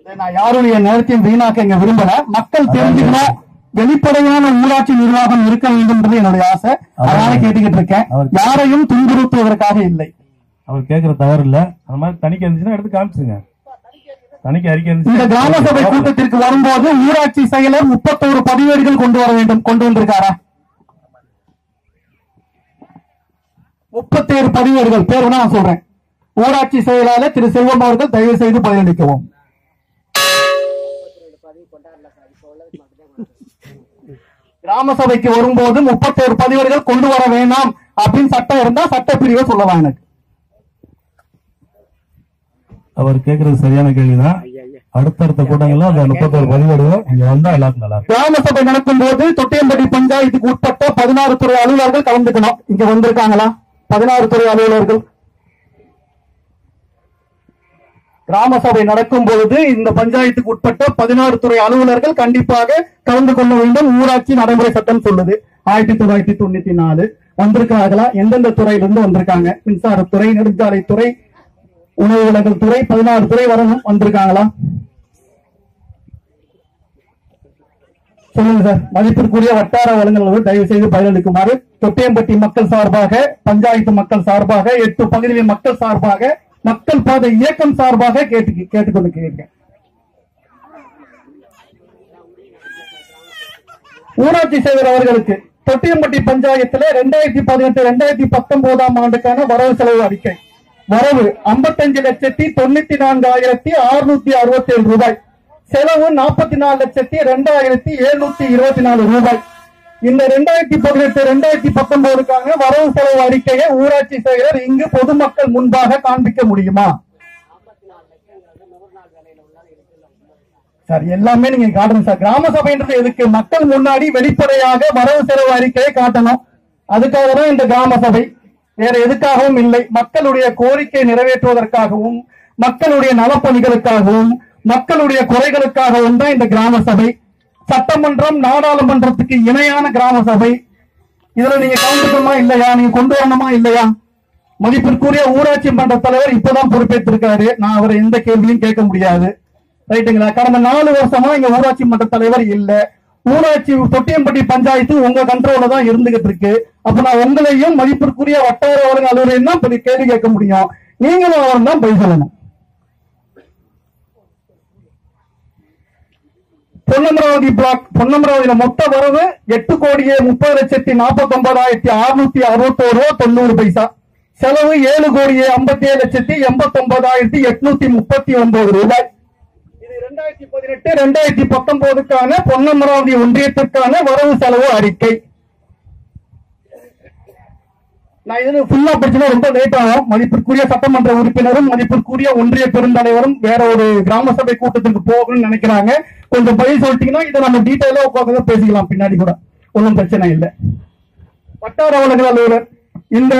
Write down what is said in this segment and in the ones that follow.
இதை நான் யாருடைய நேரத்தையும் வீணாக்க இங்க விரும்பல மக்கள் தெரிஞ்சுக்கணும் வெளிப்படையான ஊராட்சி நிர்வாகம் இருக்க வேண்டும்ன்றது என்னுடைய ஆசை அதனால கேட்டுக்கிட்டு இருக்கேன் அவர் யாரையும் துன்புறுத்துவதற்காக இல்லை அவர் கேட்கற தவறு இல்ல அந்த மாதிரி தணிக்கை இருந்துச்சுன்னா எடுத்து காமிச்சுங்க தணிக்கை அறிக்கை இந்த இருந்துச்சு கிராம சபை கூட்டத்திற்கு வரும்போது ஊராட்சி செயலர் முப்பத்தோரு பதிவேடுகள் கொண்டு வர வேண்டும் கொண்டு வந்திருக்காரா முப்பத்தேழு பதிவேடுகள் பேர் வேணா நான் சொல்றேன் ஊராட்சி செயலாளர் திரு செல்வம் அவர்கள் தயவு செய்து பதிலளிக்கவும் கிராம சபைக்கு வரும்போது முப்பத்தேழு பதிவேடுகள் கொண்டு வர வேண்டாம் அப்படின்னு சட்டம் இருந்தா சட்டப்பிரிவை சொல்லலாம் எனக்கு அவர் கேட்கறது சரியான கேள்விதான் அடுத்தடுத்த கூட்டங்கள்ல அந்த முப்பத்தோரு பதிவேடுகளும் இங்க வந்தா எல்லாருக்கும் நல்லா இருக்கும் கிராம சபை நடக்கும் போது தொட்டியம்பட்டி பஞ்சாயத்துக்கு உட்பட்ட பதினாறு துறை அலுவலர்கள் கலந்துக்கணும் இங்க வந்திருக்காங்களா பதினாறு துறை அலுவலர்கள் கிராம சபை நடக்கும் பொழுது இந்த பஞ்சாயத்துக்கு உட்பட்ட பதினாறு துறை அலுவலர்கள் கண்டிப்பாக கலந்து கொள்ள வேண்டும் ஊராட்சி நடைமுறை சட்டம் சொல்லுது ஆயிரத்தி தொள்ளாயிரத்தி தொண்ணூத்தி நாலு வந்திருக்காங்களா எந்தெந்த துறையிலிருந்து வந்திருக்காங்க மின்சாரத்துறை நெடுஞ்சாலைத்துறை உணவு வழங்கல் துறை பதினாறு துறை வரணும் வந்திருக்காங்களா சொல்லுங்க சார் மதிப்பிற்குரிய வட்டார வழங்கல்கள் தயவு செய்து பதிலளிக்குமாறு தொட்டியம்பட்டி மக்கள் சார்பாக பஞ்சாயத்து மக்கள் சார்பாக எட்டு பகுதிகளின் மக்கள் சார்பாக மக்கள் பாதை இயக்கம் சார்பாக கேட்டு கேட்டுக்கொண்டு கேட்கிறேன் ஊராட்சி செயலர் அவர்களுக்கு தொட்டியம்பட்டி பஞ்சாயத்துல ரெண்டாயிரத்தி பதினெட்டு ரெண்டாயிரத்தி பத்தொன்பதாம் ஆண்டுக்கான வரவு செலவு அறிக்கை வரவு 55 லட்சத்தி தொண்ணூத்தி நான்காயிரத்தி அறுநூத்தி அறுபத்தி ஏழு ரூபாய் செலவு நாற்பத்தி நாலு லட்சத்தி ரெண்டாயிரத்தி எழுநூத்தி இருபத்தி நாலு ரூபாய் இந்த ரெண்டாயிரத்தி பதினெட்டு ரெண்டாயிரத்தி பத்தொன்பதுக்கான வரவு செலவு அறிக்கையை ஊராட்சி செயலர் இங்கு பொதுமக்கள் முன்பாக காண்பிக்க முடியுமா சார் எல்லாமே நீங்க காட்டணும் சார் கிராம சபைன்றது எதுக்கு மக்கள் முன்னாடி வெளிப்படையாக வரவு செலவு அறிக்கையை காட்டணும் அதுக்காக தான் இந்த கிராம சபை வேற எதுக்காகவும் இல்லை மக்களுடைய கோரிக்கை நிறைவேற்றுவதற்காகவும் மக்களுடைய நலப்பணிகளுக்காகவும் மக்களுடைய குறைகளுக்காகவும் தான் இந்த கிராம சபை சட்டமன்றம் நாடாளுமன்றத்துக்கு இணையான கிராம சபை இதுல நீங்க கலந்துக்கணுமா இல்லையா நீங்க கொண்டு வரணுமா இல்லையா மதிப்பிற்குரிய ஊராட்சி மன்ற தலைவர் இப்பதான் பொறுப்பேற்றிருக்காரு நான் அவரை எந்த கேள்வியும் கேட்க முடியாது ரைட்டுங்களா கடந்த நாலு வருஷமா இங்க ஊராட்சி மன்ற தலைவர் இல்ல ஊராட்சி தொட்டியம்பட்டி பஞ்சாயத்து உங்க கண்ட்ரோல்ல தான் இருந்துகிட்டு இருக்கு அப்ப நான் உங்களையும் மதிப்பிற்குரிய வட்டார வழங்க அலுவலரையும் தான் இப்ப கேள்வி கேட்க முடியும் நீங்களும் அவரும் தான் பதில் சொல்லணும் பொன்னமராவதி பிளாக் பொன்னமராவதியில மொத்த வரவு எட்டு கோடியே முப்பது லட்சத்தி நாற்பத்தி ஒன்பதாயிரத்தி அறுநூத்தி அறுபத்தோரு ரூபா தொண்ணூறு பைசா செலவு ஏழு கோடியே ஐம்பத்தி ஏழு லட்சத்தி எண்பத்தி ஒன்பதாயிரத்தி எட்நூத்தி முப்பத்தி ஒன்பது ரூபாய் இது ரெண்டாயிரத்தி பதினெட்டு ரெண்டாயிரத்தி பத்தொன்பதுக்கான பொன்னமராவதி ஒன்றியத்திற்கான வரவு செலவு அறிக்கை நான் இது ஃபுல்லா படிச்சுனா ரொம்ப லேட் ஆகும் மதிப்பிற்குரிய சட்டமன்ற உறுப்பினரும் மதிப்பிற்குரிய ஒன்றிய பெருந்தலைவரும் வேற ஒரு கிராம சபை கூட்டத்துக்கு போகணும்னு நினைக்கிறாங்க கொஞ்சம் பதில் சொல்லிட்டீங்கன்னா இதை நம்ம டீட்டெயிலா உட்காந்து பேசிக்கலாம் பின்னாடி கூட ஒன்றும் பிரச்சனை இல்லை வட்டார வழங்கல் அலுவலர் இந்த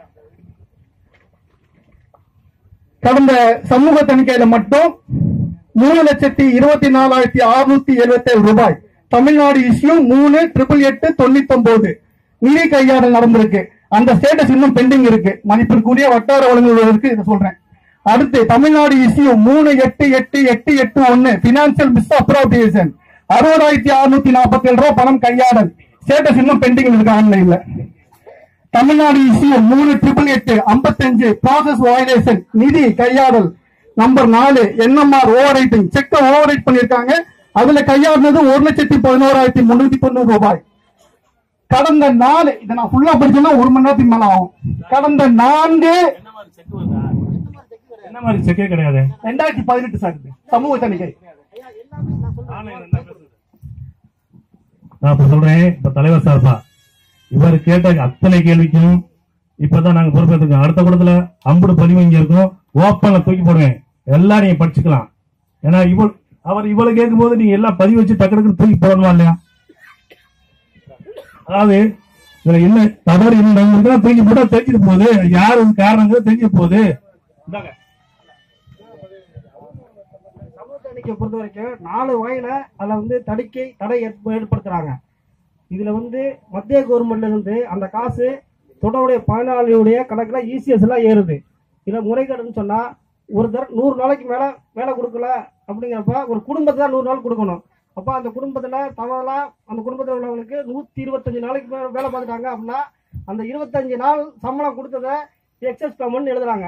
கடந்த சமூக தணிக்கையில மட்டும் மூணு லட்சத்தி இருபத்தி நாலாயிரத்தி அறுநூத்தி எழுபத்தி ஏழு ரூபாய் தமிழ்நாடு இஷ்யூ மூணு ட்ரிபிள் எட்டு தொண்ணூத்தி ஒன்பது நிதி கையாடல் நடந்திருக்கு அந்த ஸ்டேட்டஸ் இன்னும் பெண்டிங் இருக்கு மதிப்பிற்குரிய வட்டார வழங்குவதற்கு இதை சொல்றேன் அடுத்து தமிழ்நாடு இஷ்யூ மூணு எட்டு எட்டு எட்டு எட்டு ஒன்னு பினான்சியல் மிஸ் அப்ரோபியேஷன் அறுபதாயிரத்தி அறுநூத்தி நாற்பத்தி ஏழு ரூபாய் பணம் கையாடல் ஸ்டேட்டஸ் இன்னும் பெண்டிங் இருக்கு ஆன்லைன்ல தமிழ்நாடு இஷ்யூ மூணு ட்ரிபிள் எட்டு ஐம்பத்தஞ்சு ப்ராசஸ் வயலேஷன் நிதி கையாடல் நம்பர் நாலு என்எம்ஆர் ஓவர் ரைட்டிங் செக்க ஓவர் ரைட் பண்ணிருக்காங்க அதுல கையாடுனது ஒரு லட்சத்தி பதினோராயிரத்தி முன்னூத்தி தொண்ணூறு ரூபாய் கடந்த நாலு இதை நான் ஃபுல்லா படிச்சேன்னா ஒரு மணி நேரத்துக்கு மேல ஆகும் கடந்த நான்கு என்ன மாதிரி செக்கே கிடையாது ரெண்டாயிரத்தி பதினெட்டு சார் இது. சமூக தணிக்கை நான் இப்ப சொல்றேன் இப்ப தலைவர் சார்பா இவர் கேட்ட அத்தனை கேள்விக்கும் இப்பதான் நாங்க பொறுப்பேற்றுக்கோம் அடுத்த கூடத்துல அம்புடு பதிவு இங்க இருக்கும் ஓப்பன்ல தூக்கி போடுவேன் எல்லாம் நீங்க படிச்சுக்கலாம் ஏன்னா இவள் அவர் இவ்வளவு கேட்கும் போது நீங்க எல்லாம் பதிவு வச்சு டக்கு டக்குன்னு தூக்கி போடணுமா இல்லையா அதாவது இதுல என்ன தவறு என்ன தூக்கி போட்டா தெரிஞ்சிட்டு போகுது யாரு காரணங்கிறது தெரிஞ்சு போகுது இந்தாங்க. சமூக தணிக்கை பொறுத்த வரைக்கும் நாலு வகையில அதுல வந்து தணிக்கை தடை ஏற்ப- ஏற்படுத்துறாங்க இதுல வந்து மத்திய கவர்மெண்ட்ல இருந்து அந்த காசு தொடருடைய பயனாளியுடைய கணக்குல இசிஎஸ் எல்லாம் ஏறுது இதுல முறைகேடுன்னு சொன்னா ஒரு தர நூறு நாளைக்கு மேல வேலை கொடுக்கல அப்படிங்கிறப்ப ஒரு குடும்பத்தை தான் நூறு நாள் கொடுக்கணும் அப்ப அந்த குடும்பத்துல தவறா அந்த குடும்பத்தில் உள்ளவங்களுக்கு நூத்தி இருபத்தஞ்சு நாளைக்கு மேல வேலை பார்த்துட்டாங்க அப்படின்னா அந்த இருபத்தஞ்சு நாள் சம்பளம் கொடுத்ததை எக்ஸஸ் பேமெண்ட் எழுதுறாங்க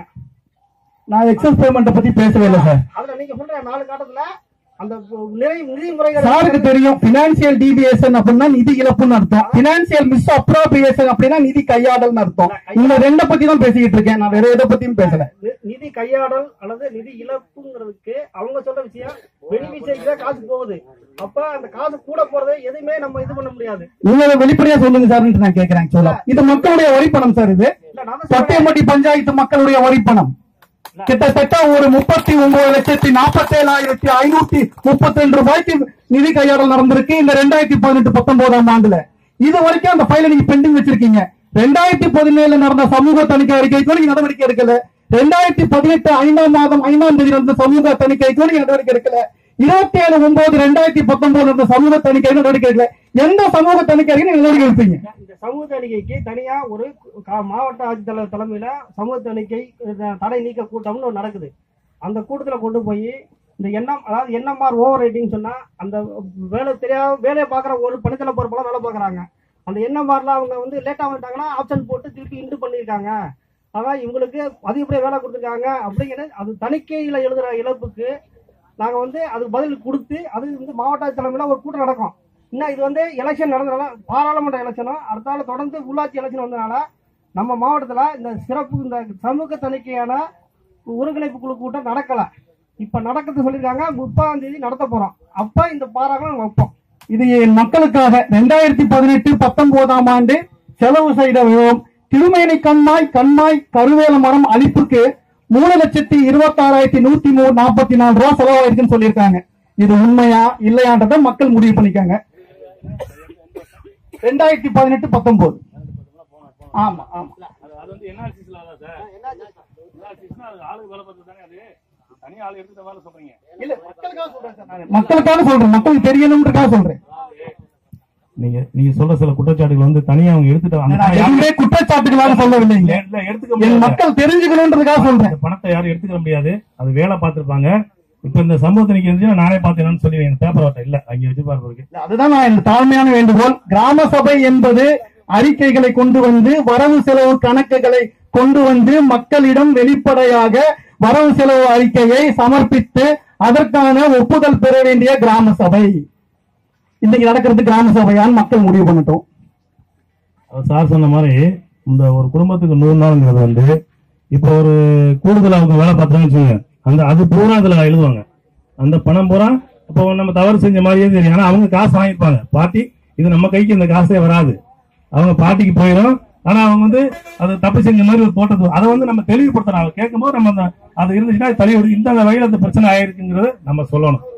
நான் எக்ஸஸ் பேமெண்ட் பத்தி பேசவே இல்லை சார் அதுல நீங்க சொல்ற நாலு காட்டத்துல அந்த நிறை நிதி முறைகள் சாருக்கு தெரியும் பினான்சியல் டிவியேஷன் அப்படின்னா நிதி இழப்புன்னு அர்த்தம் பினான்சியல் மிஸ் அப்ரோபிரியேஷன் அப்படின்னா நிதி கையாடல்னு அர்த்தம் இந்த ரெண்ட பத்தி தான் பேசிக்கிட்டு இருக்கேன் நான் வேற எதை பத்தியும் பேசல நி- நிதி கையாடல் அல்லது நிதி இழப்புங்கிறதுக்கு அவங்க சொல்ற விஷயம் பெனிஃபிஷரிக்கு தான் காசு போகுது அப்ப அந்த காசு கூட போறது எதுவுமே நம்ம இது பண்ண முடியாது நீங்க அதை வெளிப்படையா சொல்லுங்க சார் நான் கேட்கிறேன் ஆக்சுவலா இது மக்களுடைய வரிப்பணம் சார் இது இல்ல நான் தான் சொல்றேன். பட்டியம்பட்டி பஞ்சாயத்து மக்களுடைய வரிப்பணம் கிட்டத்தட்ட ஒரு முப்பத்தி ஒன்பது லட்சத்தி நாற்பத்தி ஏழாயிரத்தி ஐநூத்தி முப்பத்தி ரெண்டு ரூபாய்க்கு நிதி கையாடல் நடந்திருக்கு இந்த ரெண்டாயிரத்தி பதினெட்டு பத்தொன்பதாம் ஆண்டுல இது வரைக்கும் அந்த ஃபைல நீங்க பெண்டிங் வச்சிருக்கீங்க ரெண்டாயிரத்தி பதினேழுல நடந்த சமூக தணிக்கை அறிக்கைக்கு நீங்க நடவடிக்கை எடுக்கல ரெண்டாயிரத்தி பதினெட்டு ஐந்தாம் மாதம் ஐந்தாம் தேதி நடந்த சமூக தணிக்கைக்கு நீங்க நடவடிக்கை எடுக்கல இருபத்தி ஏழு ஒன்பது ரெண்டாயிரத்தி பத்தொன்பது நடந்த சமூக தணிக்கை நடவடிக்கை எடுக்கல எந்த சமூக தணிக்கை நீங்க நடவடிக்கை எடுப்பீங்க இந்த சமூக தணிக்கைக்கு தனியா ஒரு கா- மாவட்ட ஆட்சித்தலைவர் தலைமையில சமூக தணிக்கை இந்த தடை நீக்க கூட்டம்னு ஒண்ணு நடக்குது அந்த கூட்டத்துல கொண்டு போய் இந்த எண்ணம் அதாவது என்எம்ஆர் ஓவர் ரைட்டிங் சொன்னா அந்த வேலை தெரியாத வேலையை பாக்குற ஒரு பணித்தலை பொறுப்பெல்லாம் வேலை பாக்குறாங்க அந்த என்எம்ஆர்ல அவங்க வந்து லேட்டா வந்துட்டாங்கன்னா ஆப்ஷன் போட்டு திருப்பி இண்டு பண்ணியிருக்காங்க அதான் இவங்களுக்கு அதிகப்படியாக வேலை கொடுத்துருக்காங்க அப்படிங்கிற அது தணிக்கையில எழுதுற இழப்புக்கு நாங்க வந்து அதுக்கு பதில் கொடுத்து அது வந்து மாவட்ட ஆட்சித் தலைமையில ஒரு கூட்டம் நடக்கும் இன்னும் இது வந்து எலெக்ஷன் நடந்தனால பாராளுமன்ற எலெக்ஷனும் அடுத்தால தொடர்ந்து உள்ளாட்சி எலெக்ஷன் வந்தனால நம்ம மாவட்டத்துல இந்த சிறப்பு இந்த சமூக தணிக்கையான ஒருங்கிணைப்பு குழு கூட்டம் நடக்கல இப்ப நடக்கிறது சொல்லியிருக்காங்க முப்பதாம் தேதி நடத்த போறோம் அப்ப இந்த பாராளும் நம்ம வைப்போம் இது என் மக்களுக்காக ரெண்டாயிரத்தி பதினெட்டு பத்தொன்பதாம் ஆண்டு செலவு செய்த விவரம் திருமேனி கண்மாய் கண்மாய் கருவேல மரம் அழிப்புக்கு மூணு லட்சத்தி இருபத்தாறாயிரத்தி நூத்தி மூணு நாற்பத்தி நாலு ரூபா செலவாயிருக்குன்னு சொல்லியிருக்காங்க இது உண்மையா இல்லையான்றத மக்கள் முடிவு பண்ணிக்காங்க ரெண்டாயிரத்தி பதினெட்டு பத்தொன்பது ஆமா ஆமா அது அது வந்து என்ஆர்சிஸ்ல சார் என்ஆர்சிஸ்னா அது ஆளு வேலை பார்த்து தானே அது தனியா ஆள் எடுத்துட்ட வேலை சொல்றீங்க இல்ல மக்களுக்காக சொல்றேன் சார் நானு. மக்களுக்காக சொல்றேன் மக்களுக்கு தெரியணும்ன்றதுக்காக சொல்றேன் நீங்க நீங்க சொல்ற சில குற்றச்சாட்டுகள் வந்து தனியா அவங்க எடுத்துட்டு அந்த நான் எதுவுமே குற்றச்சாட்டுகளாக சொல்லவில்லைங்க இல்ல எடுத்துக்க என் முடியாது மக்கள் தெரிஞ்சுக்கணுன்றதுக்காக சொல்றேன் இந்த பணத்தை யாரும் எடுத்துக்க முடியாது அது வேலை பார்த்திருப்பாங்க இப்ப இந்த சம்பவத்தை நீங்க இருந்துச்சுன்னா நானே பார்த்தேன்னு சொல்லி என் பேப்பர் வாட்டை இல்ல அங்க வச்சு பாருங்க இல்ல, அதுதான் நான் இந்த தாழ்மையான வேண்டுகோள் கிராம சபை என்பது அறிக்கைகளை கொண்டு வந்து வரவு செலவு கணக்குகளை கொண்டு வந்து மக்களிடம் வெளிப்படையாக வரவு செலவு அறிக்கையை சமர்ப்பித்து அதற்கான ஒப்புதல் பெற வேண்டிய கிராம சபை இன்னைக்கு நடக்கிறது கிராம சபையான்னு மக்கள் முடிவு பண்ணட்டும் அவர் சார் சொன்ன மாதிரி இந்த ஒரு குடும்பத்துக்கு நூறு நாளுங்கிறது வந்து இப்போ ஒரு கூடுதல் அவங்க வேலை பார்த்தாங்கன்னு வச்சுக்கோங்க அந்த அது பூரா அதுல எழுதுவாங்க அந்த பணம் பூரா இப்போ நம்ம தவறு செஞ்ச மாதிரியே தெரியும் ஆனா அவங்க காசு வாங்கிப்பாங்க பாட்டி இது நம்ம கைக்கு இந்த காசே வராது அவங்க பாட்டிக்கு போயிடும் ஆனா அவங்க வந்து அது தப்பு செஞ்ச மாதிரி ஒரு போட்டது அதை வந்து நம்ம தெளிவுபடுத்தணும் அவங்க கேட்கும்போது நம்ம அந்த அது இருந்துச்சுன்னா தெளிவு இந்த வகையில் அந்த பிரச்சனை ஆயிருக்குங்கிறத நம்ம சொல்லணும்